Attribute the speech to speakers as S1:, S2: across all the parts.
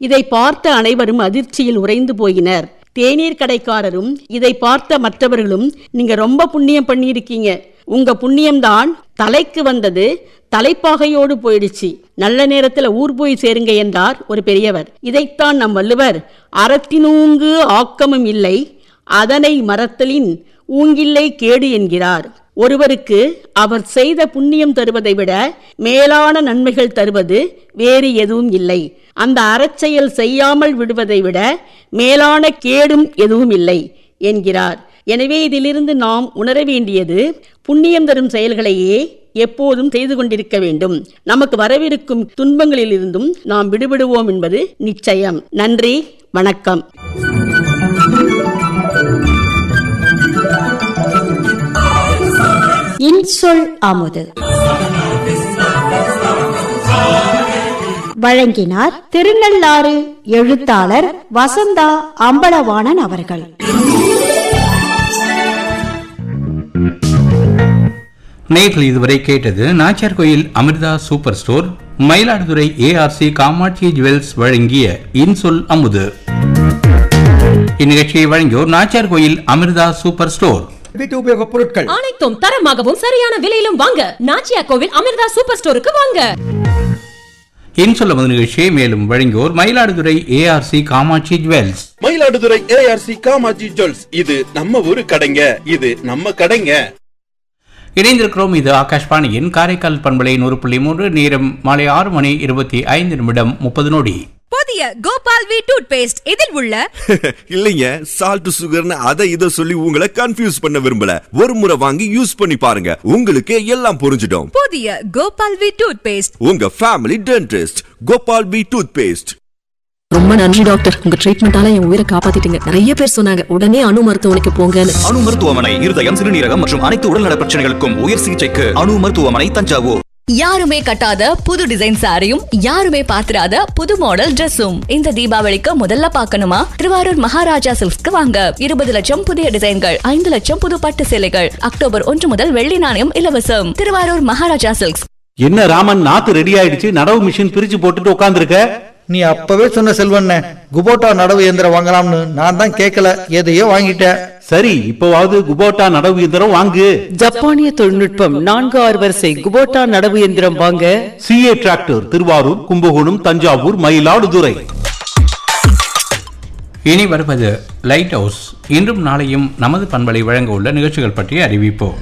S1: இதை பார்த்த அனைவரும் அதிர்ச்சியில் உறைந்து போயினர் தேநீர் கடைக்காரரும் இதை பார்த்த மற்றவர்களும் நீங்க ரொம்ப புண்ணியம் பண்ணியிருக்கீங்க உங்க புண்ணியம்தான் தலைக்கு வந்தது தலைப்பாகையோடு போயிடுச்சு நல்ல நேரத்துல ஊர் போய் சேருங்க என்றார் ஒரு பெரியவர் இதைத்தான் நம் வள்ளுவர் அறத்தினூங்கு ஆக்கமும் இல்லை அதனை மறத்தலின் ஊங்கில்லை கேடு என்கிறார் ஒருவருக்கு அவர் செய்த புண்ணியம் தருவதை விட மேலான நன்மைகள் தருவது வேறு எதுவும் இல்லை அந்த அறச்செயல் செய்யாமல் விடுவதை விட மேலான கேடும் எதுவும் இல்லை என்கிறார் எனவே இதிலிருந்து நாம் உணர வேண்டியது புண்ணியம் தரும் செயல்களையே எப்போதும் செய்து கொண்டிருக்க வேண்டும் நமக்கு வரவிருக்கும் துன்பங்களிலிருந்தும் நாம் விடுபடுவோம் என்பது நிச்சயம் நன்றி வணக்கம்
S2: இன்சொல் அமுது வழங்கினார் திருநள்ளாறு எழுத்தாளர் வசந்தா அம்பலவாணன் அவர்கள்
S3: நேர்கள் இதுவரை கேட்டது Nachiyar Koil Amirtha super store Mayiladuthurai ARC Kamatchi jewels வழங்கிய இன்சொல் அமுது இந்நிகழ்ச்சியை வழங்கியோர் நாச்சியார் கோயில் அமிர்தா சூப்பர் ஸ்டோர்
S4: வீட்டு உபயோகப் பொருட்கள்
S5: அனைத்தும் தரமாகவும் சரியான விலையிலும் வாங்க நாச்சியா கோவில் அமிர்தா சூப்பர் ஸ்டோருக்கு வாங்க
S3: இன்சொல் அமுது நிகழ்ச்சியை மேலும் வழங்கியோர் Mayiladuthurai ARC Kamatchi jewels
S6: Mayiladuthurai ARC Kamatchi jewels இது நம்ம ஊரு கடைங்க இது நம்ம கடைங்க
S3: இணைந்திருக்கிறோம் இது ஆகாஷ்வாணியின் காரைக்கால் பண்பலை நூறு புள்ளி மூன்று நேரம் மாலை ஆறு மணி இருபத்தி ஐந்து நிமிடம் முப்பது நொடி
S7: புதிய கோபால் வி டூத் பேஸ்ட் இதில் உள்ள
S8: இல்லைங்க சால்ட் சுகர்னு அதை இதை சொல்லி உங்களை கன்ஃபியூஸ் பண்ண விரும்பல ஒரு முறை வாங்கி யூஸ் பண்ணி பாருங்க உங்களுக்கு எல்லாம் புரிஞ்சிடும்
S7: புதிய கோபால் வி டூத் பேஸ்ட்
S8: உங்க family dentist Gopal P toothpaste
S9: ரொம்ப நன்றி டாக்டர் உங்க ட்ரீட்மெண்டால என் உயிரை காப்பாத்திட்டீங்க நிறைய பேர் சொன்னாங்க உடனே அணு மருத்துவமனைக்கு போங்கன்னு
S10: அணு மருத்துவமனை இருதயம் சிறுநீரகம் மற்றும் அனைத்து உடல்நல பிரச்சனைகளுக்கும் உயர் சிகிச்சைக்கு அணு மருத்துவமனை தஞ்சாவூர்
S7: யாருமே கட்டாத புது டிசைன் சாரியும் யாருமே பாத்திராத புது மாடல் Dressum இந்த தீபாவளிக்கு முதல்ல பார்க்கணுமா திருவாரூர் மகாராஜா சில்க்ஸ்க்கு வாங்க இருபது லட்சம் புதிய டிசைன்கள் ஐந்து லட்சம் புது பட்டு சேலைகள் அக்டோபர் ஒன்று முதல் வெள்ளி நாணயம் இலவசம் திருவாரூர் மகாராஜா சில்க்ஸ்
S11: என்ன ராமன் நாத்து ரெடி ஆயிடுச்சு நடவு மிஷின் பிரிச்சு போட்டுட்டு உட்காந்துருக்க
S4: நீ அப்பவே சொன்ன செல்வண்ண குபோட்டா நடவு இயந்திரம் வாங்கலாம்னு நான் தான் கேட்கல எதையோ வாங்கிட்டேன்
S11: சரி இப்பவாவது குபோட்டா நடவு இயந்திரம் வாங்கு
S12: ஜப்பானிய தொழில்நுட்பம் நான்கு ஆறு வரிசை குபோட்டா நடவு எந்திரம் வாங்க
S11: சிஏ டிராக்டர் திருவாரூர் கும்பகோணம் தஞ்சாவூர் மயிலாடுதுறை
S3: இனி வருவது லைட் ஹவுஸ் இன்றும் நாளையும் நமது பண்பலை வழங்க உள்ள நிகழ்ச்சிகள் பற்றி அறிவிப்போம்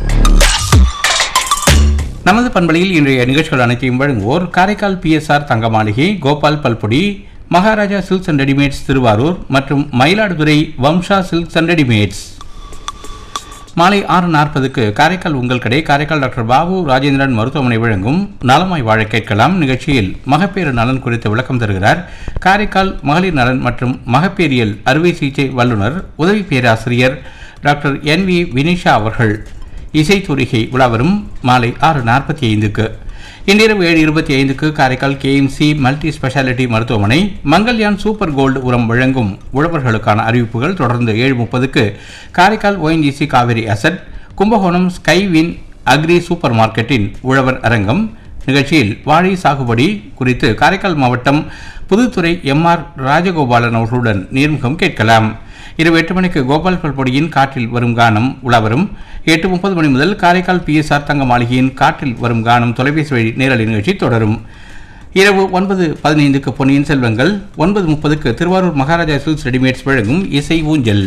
S3: நமது பண்பலையில் இன்றைய நிகழ்ச்சிகள் அனைத்தையும் வழங்குவோர் காரைக்கால் பிஎஸ்ஆர் தங்க மாளிகை கோபால் பல்பொடி Maharaja silks and readymades Thiruvarur மற்றும் Mayiladuthurai Vamsa silks and readymades மாலை ஆறு நாற்பதுக்கு காரைக்கால் உங்கள் கடை காரைக்கால் டாக்டர் பாபு ராஜேந்திரன் மருத்துவமனை வழங்கும் நலமாய் வாழ கேட்கலாம் நிகழ்ச்சியில் மகப்பேறு நலன் குறித்து விளக்கம் தருகிறார் காரைக்கால் மகளிர் நலன் மற்றும் மகப்பேறியல் அறுவை சிகிச்சை வல்லுநர் உதவி பேராசிரியர் டாக்டர் என் வி வினிஷா அவர்கள் இசைத்துறைகை உலாவரும் மாலை ஆறு நாற்பத்தி ஐந்துக்கு இன்றிரவு ஏழு இருபத்தி ஐந்துக்கு காரைக்கால் கேஎம்சி மல்டி ஸ்பெஷாலிட்டி மருத்துவமனை மங்கல்யான் சூப்பர் கோல்டு உரம் வழங்கும் உழவர்களுக்கான அறிவிப்புகள் தொடர்ந்து ஏழு முப்பதுக்கு Karaikal ONGC Cauvery asset Kumbakonam Skywin agri super மார்க்கெட்டின் உழவர் அரங்கம் நிகழ்ச்சியில் வாழை சாகுபடி குறித்து காரைக்கால் மாவட்டம் புதுத்துறை எம்ஆர் ராஜகோபாலன் அவர்களுடன் நேர்முகம் கேட்கலாம் இரவு எட்டு மணிக்கு கோபால் பல்பொடியின் காற்றில் வரும் கானம் உலாவரும் எட்டு முப்பது மணி முதல் காரைக்கால் பிஎஸ்ஆர் தங்க மாளிகையின் காற்றில் வரும் கானம் தொலைபேசி வழி நேரலை நிகழ்ச்சி தொடரும் இரவு ஒன்பது பதினைந்துக்கு பொன்னியின் செல்வங்கள் ஒன்பது முப்பதுக்கு திருவாரூர் மகாராஜா சில்க்ஸ் ரெடிமேட்ஸ் வழங்கும் இசை ஊஞ்சல்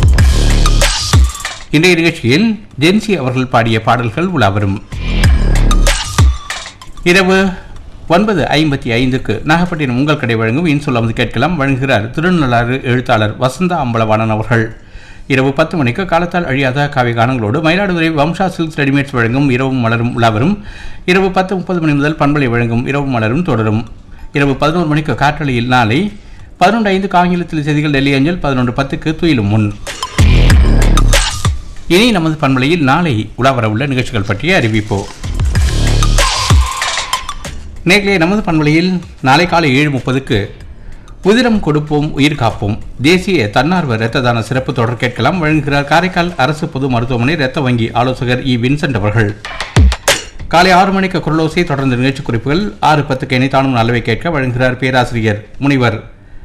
S3: இன்றைய நிகழ்ச்சியில் ஜென்சி அவர்கள் பாடிய பாடல்கள் உலாவரும் இரவு ஒன்பது ஐம்பத்தி ஐந்துக்கு நாகப்பட்டினம் உங்கள் கடை வழங்கும் இன்சொல் அமது கேட்கலாம் வழங்குகிறார் திருநள்ளாறு எழுத்தாளர் வசந்தா அம்பலவாணன் அவர்கள் இரவு பத்து மணிக்கு காலத்தால் அழியாத காவிய கானங்களோடு மயிலாடுதுறை வம்சா சில்க்ஸ் ரெடிமேட்ஸ் வழங்கும் இரவும் மலரும் உலாவரும் இரவு பத்து முப்பது மணி முதல் பண்பலை வழங்கும் இரவும் மலரும் தொடரும் இரவு பதினோரு மணிக்கு காற்றலையில் நாளை பதினொன்று ஐந்துக்கு ஆங்கிலத்தில் செய்திகள் டெல்லி அஞ்சல் பதினொன்று பத்துக்கு துயிலும் முன் இனி நமது பண்பலையில் நாளை உலாவர உள்ள நிகழ்ச்சிகள் பற்றிய அறிவிப்போம் நேர்களே நமது பண்பலையில் நாளை காலை ஏழு முப்பதுக்கு உதிரம் கொடுப்போம் உயிர் காப்போம் தேசிய தன்னார்வ இரத்த தான சிறப்பு தொடர் கேட்கலாம் வழங்குகிறார் காரைக்கால் அரசு பொது மருத்துவமனை இரத்த வங்கி ஆலோசகர் இ வின்சென்ட் அவர்கள் காலை ஆறு மணிக்கு குரலோசை தொடர்ந்து நிகழ்ச்சி குறிப்புகள் ஆறு பத்துக்கு இணைத்தானும் நல்லவை கேட்க வழங்குகிறார் பேராசிரியர் முனிவர்